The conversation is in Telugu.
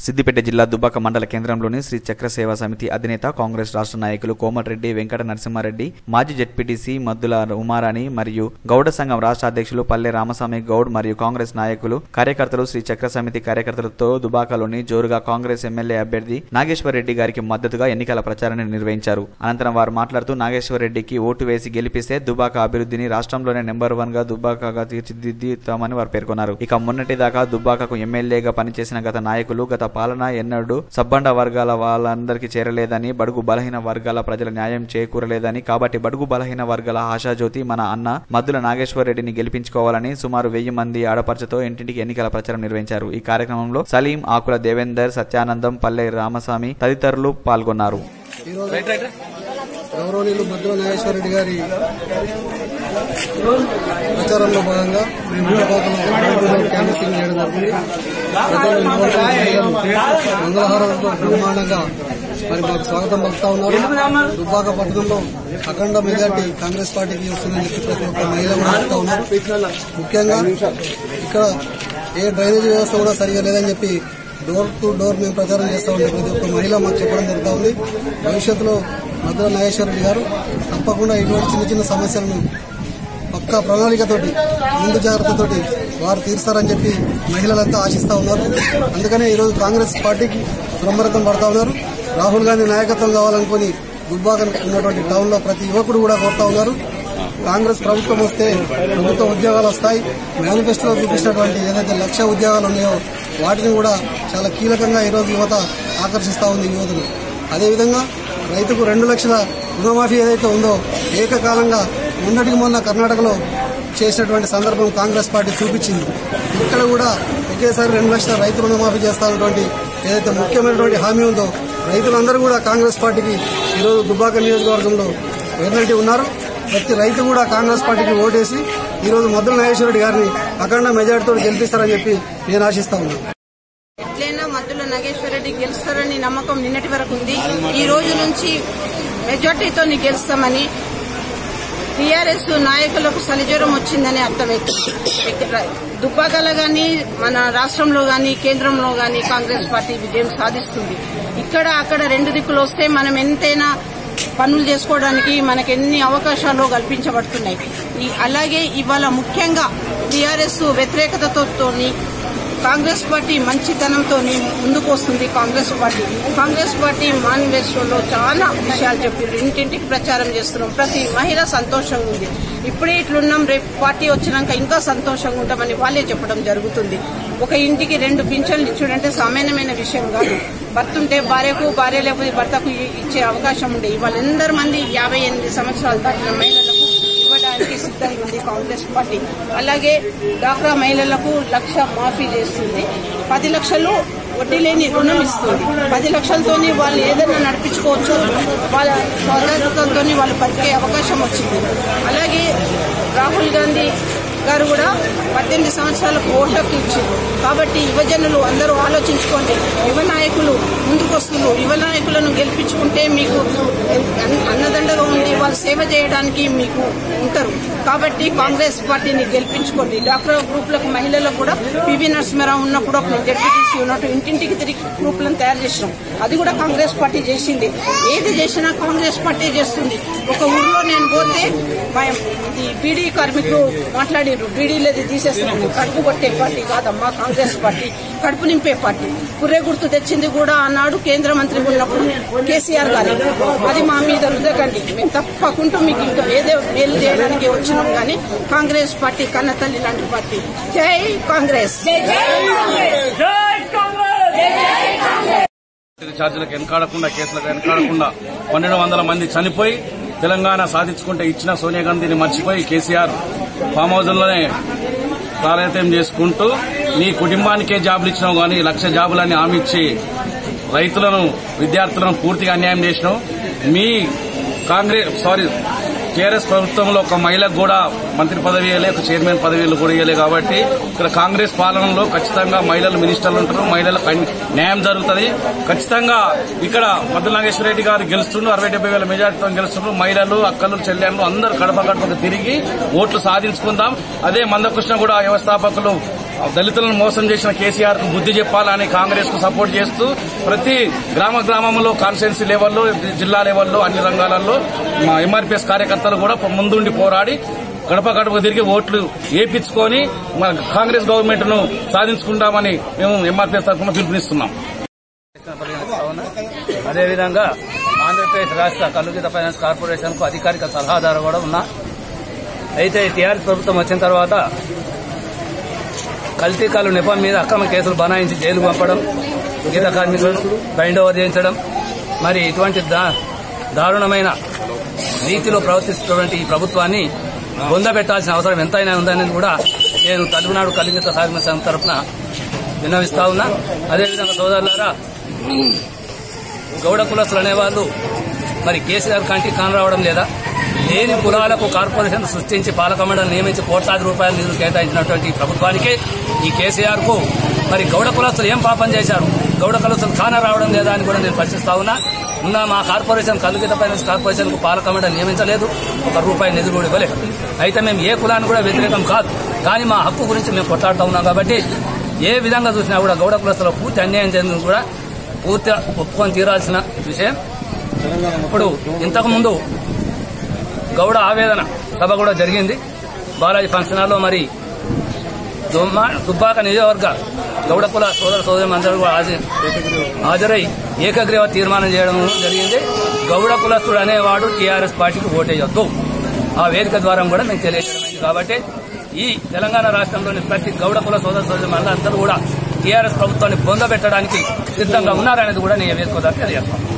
సిద్దిపేట జిల్లా దుబ్బాక మండల కేంద్రంలోని శ్రీ చక్ర సేవా సమితి అధినేత కాంగ్రెస్ రాష్ట్ర నాయకులు కోమటిరెడ్డి వెంకట నరసింహారెడ్డి మాజీ జెడ్పీటీసీ మద్దుల ఉమారాణి మరియు గౌడ సంఘం రాష్ట్ర అధ్యక్షులు పల్లె రామస్వామి గౌడ్ మరియు కాంగ్రెస్ నాయకులు కార్యకర్తలు శ్రీ చక్ర సమితి కార్యకర్తలతో దుబాకలోని జోరుగా కాంగ్రెస్ ఎమ్మెల్యే అభ్యర్థి నాగేశ్వర్ రెడ్డి గారికి మద్దతుగా ఎన్నికల ప్రచారాన్ని నిర్వహించారు అనంతరం వారు మాట్లాడుతూ నాగేశ్వర్ రెడ్డికి ఓటు వేసి గెలిపిస్తే దుబాక అభివృద్ధిని రాష్ట్రంలోనే నెంబర్ వన్ గా దుబ్బాకగా తీర్చిదిద్దుతామని వారు పేర్కొన్నారు ఇక మొన్నటిదాకా దుబ్బాకకు ఎమ్మెల్యేగా పనిచేసిన గత నాయకులు గత పాలన ఎన్నడూ సబ్బండ వర్గాల వాళ్ళందరికీ చేరలేదని బడుగు బలహీన వర్గాల ప్రజల న్యాయం చేకూరలేదని కాబట్టి బడుగు బలహీన వర్గాల ఆశాజ్యోతి మన అన్న మద్దుల నాగేశ్వర్ రెడ్డిని గెలిపించుకోవాలని సుమారు వెయ్యి మంది ఆడపడుచుతో ఇంటింటికి ఎన్నికల ప్రచారం నిర్వహించారు ఈ కార్యక్రమంలో సలీం ఆకుల దేవేందర్ సత్యానందం పల్లె రామస్వామి తదితరులు పాల్గొన్నారు ఈరోజు గౌరవనీయులు మధ్య నాగేశ్వర రెడ్డి గారి ప్రచారంలో భాగంగా మేము ఇంటిపాకలో క్యాంపెయినింగ్ చేయడం జరిగింది ప్రజలు యువకులు, మహిళలు మంగళహారంతో బ్రహ్మాండంగా మరి మాకు స్వాగతం పలుకుతా ఉన్నారు దుబ్బాక పట్టణంలో అఖండ మెజార్టీ కాంగ్రెస్ పార్టీకి వస్తుందని చెప్పి ప్రతి ఒక్క మహిళ కూడా చెప్తా ఉన్నారు ముఖ్యంగా ఇక్కడ ఏ డ్రైనేజీ వ్యవస్థ కూడా సరిగా లేదని చెప్పి డోర్ టు డోర్ మేము ప్రచారం చేస్తా ఉంటే ప్రతి ఒక్క మహిళ మాకు చెప్పడం జరుగుతూ ఉంది భవిష్యత్తులో మధుర నాగేశ్వర రెడ్డి గారు తప్పకుండా ఇటువంటి చిన్న చిన్న సమస్యలను పక్కా ప్రణాళికతోటి ముందు జాగ్రత్తతోటి వారు తీరుస్తారని చెప్పి మహిళలంతా ఆశిస్తా ఉన్నారు అందుకనే ఈరోజు కాంగ్రెస్ పార్టీకి బ్రహ్మరథం పడతా ఉన్నారు రాహుల్ గాంధీ నాయకత్వం కావాలనుకుని దుబ్బాక ఉన్నటువంటి టౌన్ లో ప్రతి యువకుడు కూడా కోరుతా ఉన్నారు కాంగ్రెస్ ప్రభుత్వం వస్తే ప్రభుత్వ ఉద్యోగాలు వస్తాయి మేనిఫెస్టోలో చూపించినటువంటి ఏదైతే లక్ష ఉద్యోగాలు ఉన్నాయో వాటిని కూడా చాలా కీలకంగా ఈరోజు యువత ఆకర్షిస్తా ఉంది యువతను అదేవిధంగా రైతుకు రెండు లక్షల రుణమాఫీ ఏదైతే ఉందో ఏకకాలంగా మొన్నటికి మొన్న కర్ణాటకలో చేసినటువంటి సందర్భం కాంగ్రెస్ పార్టీ చూపించింది ఇక్కడ కూడా ఒకేసారి రెండు లక్షల రైతు రుణమాఫీ చేస్తానటువంటి ఏదైతే ముఖ్యమైనటువంటి హామీ ఉందో రైతులందరూ కూడా కాంగ్రెస్ పార్టీకి ఈరోజు దుబ్బాక నియోజకవర్గంలో ఎన్నటి ఉన్నారు ప్రతి రైతు కూడా కాంగ్రెస్ పార్టీకి ఓటేసి ఈరోజు మద్దుల నాగేశ్వరరెడ్డి గారిని అఖండ మెజార్టీతో గెలిపిస్తారని చెప్పి నేను ఆశిస్తా ఉన్నాను ఎట్లయినా మద్దుల నాగేశ్వర రెడ్డి గెలుస్తారని నమ్మకం నిన్నటి వరకు ఉంది ఈ రోజు నుంచి మెజార్టీతో గెలుస్తామని టీఆర్ఎస్ నాయకులకు సలిజ్వరం వచ్చిందని అర్థమవుతుంది ఇక్కడ దుబ్బాకలో గాని మన రాష్ట్రంలో గాని కేంద్రంలో గాని కాంగ్రెస్ పార్టీ విజయం సాధిస్తుంది ఇక్కడ అక్కడ రెండు దిక్కులు వస్తే మనం ఎంతైనా పనులు చేసుకోవడానికి మనకు ఎన్ని అవకాశాలు కల్పించబడుతున్నాయి ఈ- అలాగే ఇవాళ ముఖ్యంగా టీఆర్ఎస్ వ్యతిరేకతతోని కాంగ్రెస్ పార్టీ మంచితనంతో ముందుకు వస్తుంది కాంగ్రెస్ పార్టీ కాంగ్రెస్ పార్టీ మేనిఫెస్టోలో చాలా విషయాలు చెప్పారు ఇంటింటికి ప్రచారం చేస్తున్నాం ప్రతి మహిళ సంతోషంగా ఉంది ఇప్పుడే ఇట్లున్నాం రేపు పార్టీ వచ్చినాక ఇంకా సంతోషంగా ఉంటామని వాళ్ళే చెప్పడం జరుగుతుంది ఒక ఇంటికి రెండు పింఛన్లు ఇచ్చుడంటే సామాన్యమైన విషయం కాదు భర్త ఉంటే భార్యకు భార్య లేకపోతే భర్తకు ఇ- ఇచ్చే అవకాశం ఉండే వాళ్ళందరి మంది యాభై ఎనిమిది సంవత్సరాలు దాటిన మహిళలకు ఇవ్వడానికి సిద్ధంగా ఉంది కాంగ్రెస్ పార్టీ అలాగే డాక్రా మహిళలకు లక్ష మాఫీ చేస్తుంది పది లక్షలు వడ్డీ లేని రుణం ఇస్తుంది పది లక్షలతోని వాళ్ళు ఏదైనా నడిపించుకోవచ్చు వాళ్ళ స్వతంత్రంతో వాళ్ళు బతికే అవకాశం వచ్చింది అలాగే రాహుల్ గాంధీ గారు కూడా పద్దెనిమిది సంవత్సరాలకు ఓటు హక్కు ఇచ్చారు కాబట్టి యువజనులు అందరూ ఆలోచించుకోండి యువ నాయకులు ముందుకు వస్తున్నారు యువ నాయకులను గెలిపించుకుంటే మీకు అన్- అన్నదండగా ఉండి వాళ్ళు సేవ చేయడానికి మీకు ఉంటారు కాబట్టి కాంగ్రెస్ పార్టీని గెలిపించుకోండి డాక్టర్ గ్రూపులకు మహిళలకు కూడా పివి నరసింహారావు ఉన్నప్పుడు ఒక జడ్పీటీసీ ఉన్నట్టు ఇంటింటికి తిరిగి గ్రూపులను తయారు చేసినాం అది కూడా కాంగ్రెస్ పార్టీ చేసింది ఏది చేసినా కాంగ్రెస్ పార్టీ చేస్తుంది ఒక ఊర్లో నేను పోతే మా ఇది బీడీ కార్మికులు మాట్లాడారు బీడీలది తీసేస్తున్నాం కడుపు కొట్టే పార్టీ కాదమ్మా కాంగ్రెస్ పార్టీ కడుపు నింపే పార్టీ పుర్రె గుర్తు తెచ్చింది కూడా ఆనాడు కేంద్ర మంత్రి ఉన్నప్పుడు కేసీఆర్ గారు అది మా మీద రుద్దకండి మేము తప్పకుండా మీకు ఇంకా ఏదో మేలు చేయడానికి వచ్చినాం కానీ కాంగ్రెస్ పార్టీ కన్న తల్లి లాంటి పార్టీ జై కాంగ్రెస్ ఛార్జీలకు వెనకాడకుండా కేసులకు వెనకాడకుండా పన్నెండు వందల మంది చనిపోయి తెలంగాణ సాధించుకుంటే ఇచ్చిన సోనియా గాంధీని మర్చిపోయి కేసీఆర్ ఫామ్ హౌస్లోనే ప్రాధాన్యతం చేసుకుంటూ నీ కుటుంబానికే జాబులు ఇచ్చినావు కానీ లక్ష జాబులని హామీ ఇచ్చి రైతులను విద్యార్థులను పూర్తిగా అన్యాయం చేసినావు మీ కాంగ్రెస్ సారీ టీఆర్ఎస్ ప్రభుత్వంలో ఒక మహిళకు కూడా మంత్రి పదవి ఇవ్వలే ఒక చైర్మన్ పదవిలు కూడా ఇవ్వలే కాబట్టి ఇక్కడ కాంగ్రెస్ పాలనలో ఖచ్చితంగా మహిళలు మినిస్టర్లు ఉంటారు మహిళలకు అన్ని- న్యాయం జరుగుతుంది ఖచ్చితంగా ఇక్కడ మద్దు నాగేశ్వర రెడ్డి గారు గెలుస్తుండ్రు అరవై డెబ్బై వేల మెజార్టీతో గెలుస్తుండ్రు మహిళలు అక్కలు చెల్లెళ్ళు అందరూ కడప గడపకు తిరిగి ఓట్లు సాధించుకుందాం అదే మందకృష్ణ కూడా వ్యవస్థాపకులు దళితులను మోసం చేసిన కేసీఆర్ కు బుద్ధి చెప్పాలని కాంగ్రెస్ కు సపోర్ట్ చేస్తూ ప్రతి గ్రామ గ్రామంలో కాన్స్టిట్యున్సీ లెవెల్లో జిల్లా లెవెల్లో అన్ని రంగాలలో మా ఎంఆర్పీఎస్ కార్యకర్తలు కూడా ముందుండి పోరాడి గడప గడప తిరిగి ఓట్లు వేయించుకొని మా కాంగ్రెస్ గవర్నమెంట్ ను సాధించుకుంటామని మేము ఎంఆర్పీఎస్ తరఫున పిలుపునిస్తున్నాం అదేవిధంగా ఆంధ్రప్రదేశ్ రాష్ట్ర కల్లుగీత ఫైనాన్స్ కార్పొరేషన్ కు అధికారిక సలహాదారు కూడా ఉన్నా అయితే టీఆర్ఎస్ ప్రభుత్వం వచ్చిన తర్వాత కల్తీ కళ్ళు నెపం మీద అక్రమ కేసులు బనాయించి జైలు పంపడం గీత కార్మికులు బైండ్ ఓవర్ చేయించడం మరి ఇటువంటి దా- దారుణమైన రీతిలో ప్రవర్తిస్తున్నటువంటి ఈ ప్రభుత్వాన్ని పొందబెట్టాల్సిన అవసరం ఎంతైనా ఉందనేది కూడా నేను తమిళనాడు కలిగిత కార్మిక సంఘం తరఫున విన్నవిస్తా ఉన్నా అదేవిధంగా సోదరులారా గౌడ కులస్తులు అనేవాళ్ళు మరి కేసీఆర్ కంటికి కానరావడం లేదా లేని కులాలకు కార్పొరేషన్ సృష్టించి పాలక మండలి నియమించి కోట్లాది రూపాయల నిధులు కేటాయించినటువంటి ఈ ప్రభుత్వానికి ఈ కేసీఆర్ కు మరి గౌడ కులస్తులు ఏం పాపం చేశారు గౌడ కులస్తులు కాన రావడం లేదా అని కూడా నేను ప్రశ్నిస్తా ఉన్నా ఉన్న మా కార్పొరేషన్ కలుగిత ఫైనాన్స్ కార్పొరేషన్ కు పాలక మండలి నియమించలేదు ఒక రూపాయి నిధులు కూడా ఇవ్వలేదు అయితే మేము ఏ కులాన్ని కూడా వ్యతిరేకం కాదు కానీ మా హక్కు గురించి మేము కొట్లాడుతూ ఉన్నాం కాబట్టి ఏ విధంగా చూసినా కూడా గౌడ కులస్తులకు పూర్తి అన్యాయం చెందిన కూడా పూర్తిగా ఒప్పుకొని తీరాల్సిన విషయం ఇప్పుడు ఇంతకు ముందు గౌడ ఆవేదన సభ కూడా జరిగింది బాలాజీ ఫంక్షన్ హాల్లో మరి దుమ్మా- దుబ్బాక నియోజకవర్గ గౌడ కుల సోదర సోదరి అందరూ కూడా హాజరు- హాజరై ఏకగ్రీవ తీర్మానం చేయడం జరిగింది గౌడ కులస్తుడు అనేవాడు టీఆర్ఎస్ పార్టీకి ఓటేయొద్దు ఆ వేదిక ద్వారా కూడా మేము తెలియజేయడమైంది కాబట్టి ఈ తెలంగాణ రాష్ట్రంలోని ప్రతి గౌడ కుల సోదర సోదరి అందరూ కూడా టీఆర్ఎస్ ప్రభుత్వాన్ని పొందబెట్టడానికి సిద్ధంగా ఉన్నారనేది కూడా నేను వేదిక ద్వారా తెలియజేస్తాను